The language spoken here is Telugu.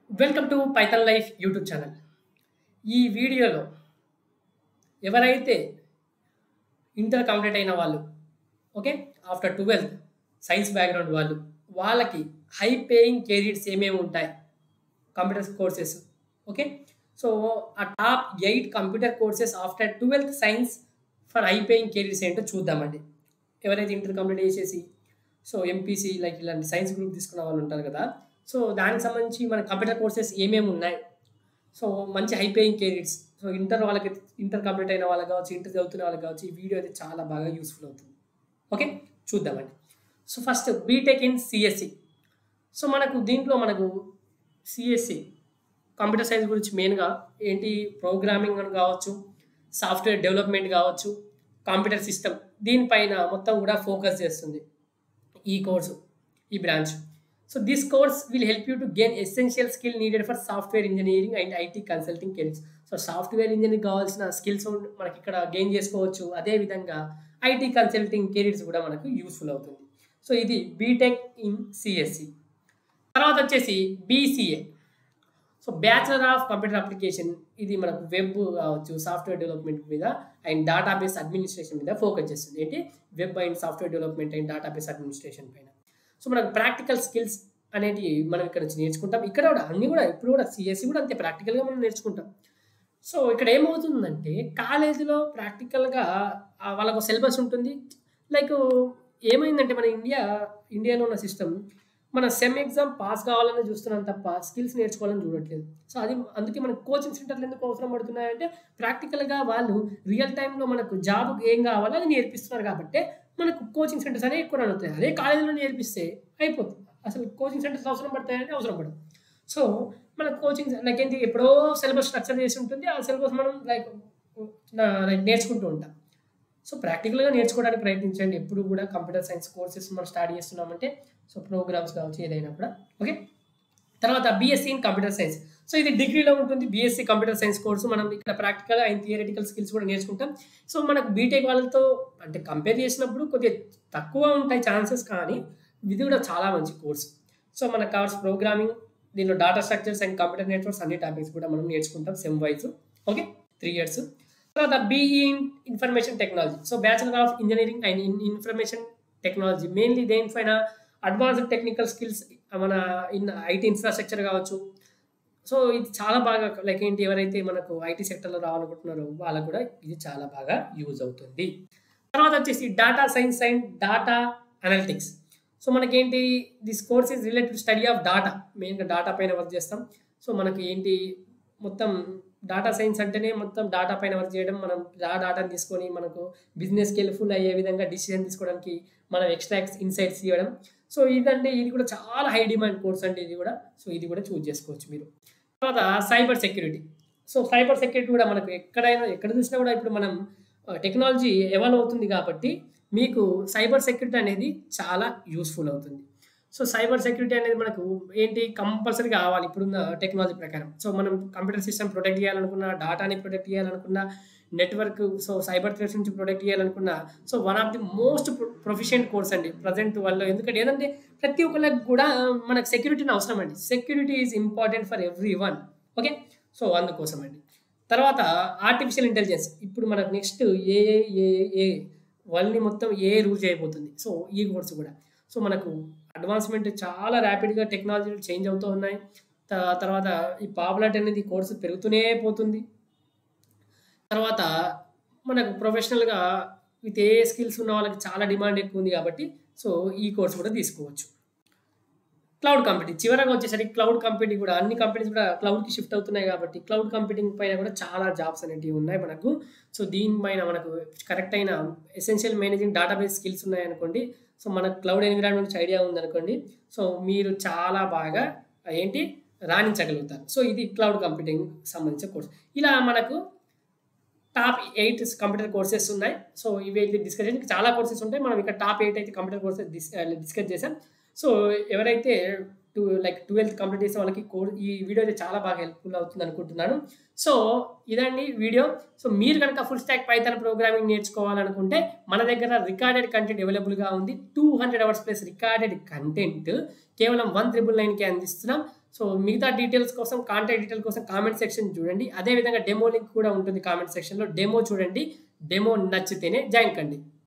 welcome to Python life YouTube channel ఈ వీడియోలో ఎవరైతే ఇంటర్ కంప్లీట్ అయిన వాళ్ళు okay after twelfth science background వాళ్ళు వాళ్ళకి హై పేయింగ్ కెరీర్స్ ఏమేమి ఉంటాయి computer courses okay so uh top eight computer courses after twelfth science for high paying careers ఏంటో చూద్దామండి ఎవరైతే ఇంటర్ కంప్లీట్ చేసేసి సో ఎంపీసీ లైక్ ఇలాంటి సైన్స్ గ్రూప్ తీసుకున్న వాళ్ళు ఉంటారు కదా సో దానికి సంబంధించి మన కంప్యూటర్ కోర్సెస్ ఏమేమి ఉన్నాయి సో మంచి high paying careers so inter వాళ్ళకి ఇంటర్ కంప్లీట్ అయిన వాళ్ళకి కావచ్చు ఇంటర్ చదువుతున్న వాళ్ళకి కావచ్చు ఈ వీడియో అయితే చాలా బాగా యూస్ఫుల్ అవుతుంది ఓకే చూద్దామండి so first BTech in CSC so మనకు దీంట్లో మనకు సిఎస్సి కంప్యూటర్ సైన్స్ గురించి మెయిన్గా ఏంటి ప్రోగ్రామింగ్ అని కావచ్చు సాఫ్ట్వేర్ డెవలప్మెంట్ కావచ్చు కంప్యూటర్ సిస్టమ్ దీనిపైన మొత్తం కూడా ఫోకస్ చేస్తుంది ఈ కోర్సు ఈ branch so this course will help you to gain essential skill needed for software engineering and IT consulting careers so software engineering కావాల్సిన స్కిల్స్ మనకి ఇక్కడ గెయిన్ చేసుకోవచ్చు అదేవిధంగా ఐటీ కన్సల్టింగ్ కెరీర్స్ కూడా మనకు యూస్ఫుల్ అవుతుంది సో ఇది బీటెక్ ఇన్ సిఎస్సి తర్వాత వచ్చేసి BCA so bachelor of computer application ఇది మనకు వెబ్ కావచ్చు సాఫ్ట్వేర్ డెవలప్మెంట్ మీద అండ్ డేటాబేస్ అడ్మినిస్ట్రేషన్ మీద ఫోకస్ చేస్తుంది ఏంటి web and software development and database administration పైన సో మనకు ప్రాక్టికల్ స్కిల్స్ అనేటివి మనం ఇక్కడ నుంచి నేర్చుకుంటాం ఇక్కడ కూడా అన్ని కూడా ఇప్పుడు కూడా సిఎస్సి కూడా అంతే ప్రాక్టికల్గా మనం నేర్చుకుంటాం సో ఇక్కడ ఏమవుతుందంటే కాలేజీలో ప్రాక్టికల్గా వాళ్ళకు సిలబస్ ఉంటుంది లైక్ ఏమైందంటే మన ఇండియా ఇండియాలో ఉన్న సిస్టమ్ మన సెమ్ ఎగ్జామ్ పాస్ కావాలని చూస్తున్నాం తప్ప స్కిల్స్ నేర్చుకోవాలని చూడట్లేదు సో అది అందుకే మనకు కోచింగ్ సెంటర్లు ఎందుకు అవసరం పడుతున్నాయంటే ప్రాక్టికల్గా వాళ్ళు రియల్ టైంలో మనకు జాబ్ ఏం కావాలో అది నేర్పిస్తున్నారు కాబట్టి మనకు కోచింగ్ సెంటర్స్ అనేవి ఎక్కువ రన్ అవుతాయి అదే కాలేజీలో నేర్పిస్తే అయిపోతుంది అసలు కోచింగ్ సెంటర్స్ అవసరం పడతాయంటే అవసరం పడదు సో మన కోచింగ్ లైక్ ఏంటి ఎప్పుడో సిలబస్ స్ట్రక్చర్ చేసి ఉంటుంది ఆ సిలబస్ మనం లైక్ లైక్ నేర్చుకుంటూ ఉంటాం సో ప్రాక్టికల్గా నేర్చుకోవడానికి ప్రయత్నించండి ఎప్పుడు కూడా కంప్యూటర్ సైన్స్ కోర్సెస్ మనం స్టార్ట్ చేస్తున్నామంటే సో ప్రోగ్రామ్స్ కావచ్చు ఏదైనా కూడా ఓకే తర్వాత BSc in computer science so ఇది డిగ్రీలో ఉంటుంది బీఎస్సీ కంప్యూటర్ సైన్స్ కోర్సు మనం ఇక్కడ ప్రాక్టికల్ అండ్ థియరిటికల్ స్కిల్స్ కూడా నేర్చుకుంటాం సో మనకు బీటెక్ వాళ్ళతో అంటే కంపేర్ చేసినప్పుడు కొద్దిగా తక్కువ ఉంటాయి ఛాన్సెస్ కానీ ఇది కూడా చాలా మంచి కోర్సు సో మనకు కావాల్సిన ప్రోగ్రామింగ్ దీనిలో data structures and computer networks అన్ని టాపిక్స్ కూడా మనం నేర్చుకుంటాం sem wise okay three years తర్వాత BE in information technology so bachelor of engineering and in information technology mainly దేనిపైన అడ్వాన్స్డ్ టెక్నికల్ స్కిల్స్ మన ఇన్ ఐటీ ఇన్ఫ్రాస్ట్రక్చర్ కావచ్చు సో ఇది చాలా బాగా లైక్ ఏంటి ఎవరైతే మనకు ఐటీ సెక్టర్లో రావాలనుకుంటున్నారో వాళ్ళకు కూడా ఇది చాలా బాగా యూజ్ అవుతుంది తర్వాత వచ్చేసి data science and data analytics so మనకేంటి this course is related study of data మెయిన్గా డాటా పైన వర్క్ చేస్తాం సో మనకి ఏంటి మొత్తం డాటా సైన్స్ అంటేనే మొత్తం డాటా పైన వర్క్ చేయడం మనం ఆ డాటాని తీసుకొని మనకు బిజినెస్కి హెల్ప్ఫుల్ అయ్యే విధంగా డిసిజన్ తీసుకోవడానికి మనం ఎక్స్ట్రాక్ట్స్ ఇన్సైట్స్ ఇవ్వడం సో ఇదంటే ఇది కూడా చాలా హై డిమాండ్ కోర్స్ అంటే ఇది కూడా సో ఇది కూడా చూస్ చేసుకోవచ్చు మీరు తర్వాత cyber security so cyber security కూడా మనకు ఎక్కడైనా ఎక్కడ చూసినా కూడా ఇప్పుడు మనం టెక్నాలజీ ఎవాల్వ్ అవుతుంది కాబట్టి మీకు సైబర్ సెక్యూరిటీ అనేది చాలా యూస్ఫుల్ అవుతుంది సో సైబర్ సెక్యూరిటీ అనేది మనకు ఏంటి కంపల్సరీ కావాలి ఇప్పుడున్న టెక్నాలజీ ప్రకారం సో మనం కంప్యూటర్ సిస్టమ్ ప్రొటెక్ట్ చేయాలనుకున్నా డాటాని ప్రొటెక్ట్ చేయాలనుకున్నా నెట్వర్క్ సో సైబర్ థ్రెట్స్ నుంచి ప్రొటెక్ట్ చేయాలనుకున్నా so one of the most proficient course అండి ప్రజెంట్ వాళ్ళు ఎందుకంటే ఏంటంటే ప్రతి ఒక్కరికి కూడా మనకు సెక్యూరిటీని అవసరం అండి security is important for everyone okay so అందుకోసం అండి తర్వాత ఆర్టిఫిషియల్ ఇంటెలిజెన్స్ ఇప్పుడు మనకు నెక్స్ట్ ఏ ఏ ఏ వరల్డ్ని మొత్తం ఏ రూల్ చేయబోతుంది సో ఈ కోర్స్ కూడా సో మనకు అడ్వాన్స్మెంట్ చాలా ర్యాపిడ్గా టెక్నాలజీలు చేంజ్ అవుతూ ఉన్నాయి తర్వాత ఈ పాపులారిటీ అనేది కోర్సు పెరుగుతూనే పోతుంది తర్వాత మనకు ప్రొఫెషనల్గా విత్ ఏ స్కిల్స్ ఉన్న వాళ్ళకి చాలా డిమాండ్ ఎక్కువ ఉంది కాబట్టి సో ఈ కోర్స్ కూడా తీసుకోవచ్చు క్లౌడ్ కంప్యూటింగ్ చివరగా వచ్చేసరికి క్లౌడ్ కంప్యూటింగ్ కూడా అన్ని కంపెనీస్ కూడా క్లౌడ్కి షిఫ్ట్ అవుతున్నాయి కాబట్టి క్లౌడ్ కంప్యూటింగ్ పైన కూడా చాలా జాబ్స్ అనేటివి ఉన్నాయి మనకు సో దీనిపైన మనకు కరెక్ట్ అయిన ఎసెన్షియల్ మేనేజింగ్ డేటాబేస్ స్కిల్స్ ఉన్నాయనుకోండి సో మనకు క్లౌడ్ ఎన్విరాన్మెంట్ ఐడియా ఉందనుకోండి సో మీరు చాలా బాగా ఏంటి రాణించగలుగుతారు సో ఇది క్లౌడ్ కంప్యూటింగ్ సంబంధించిన కోర్స్ ఇలా మనకు టాప్ ఎయిట్ కంప్యూటర్ కోర్సెస్ ఉన్నాయి సో ఇవి డిస్కస్ చేసి చాలా కోర్సెస్ ఉంటాయి మనం ఇక్కడ టాప్ ఎయిట్ అయితే కంప్యూటర్ కోర్సెస్ డిస్కస్ చేసాం సో ఎవరైతే టూ లైక్ ట్వెల్త్ కంప్లీట్ చేసే వాళ్ళకి కోర్ ఈ వీడియో అయితే చాలా బాగా హెల్ప్ఫుల్ అవుతుంది అనుకుంటున్నాను సో ఇదండి వీడియో సో మీరు కనుక ఫుల్ స్టాక్ పైథాన్ ప్రోగ్రామింగ్ నేర్చుకోవాలనుకుంటే మన దగ్గర రికార్డెడ్ కంటెంట్ అవైలబుల్గా ఉంది two hundred hours plus recorded content కేవలం వన్ త్రిబుల్ నైన్కి అందిస్తున్నాం సో మిగతా డీటెయిల్స్ కోసం కాంటాక్ట్ డీటెయిల్ కోసం కామెంట్ సెక్షన్ చూడండి అదేవిధంగా డెమో లింక్ కూడా ఉంటుంది కామెంట్ సెక్షన్లో డెమో చూడండి డెమో నచ్చితేనే జాయిన్ కండి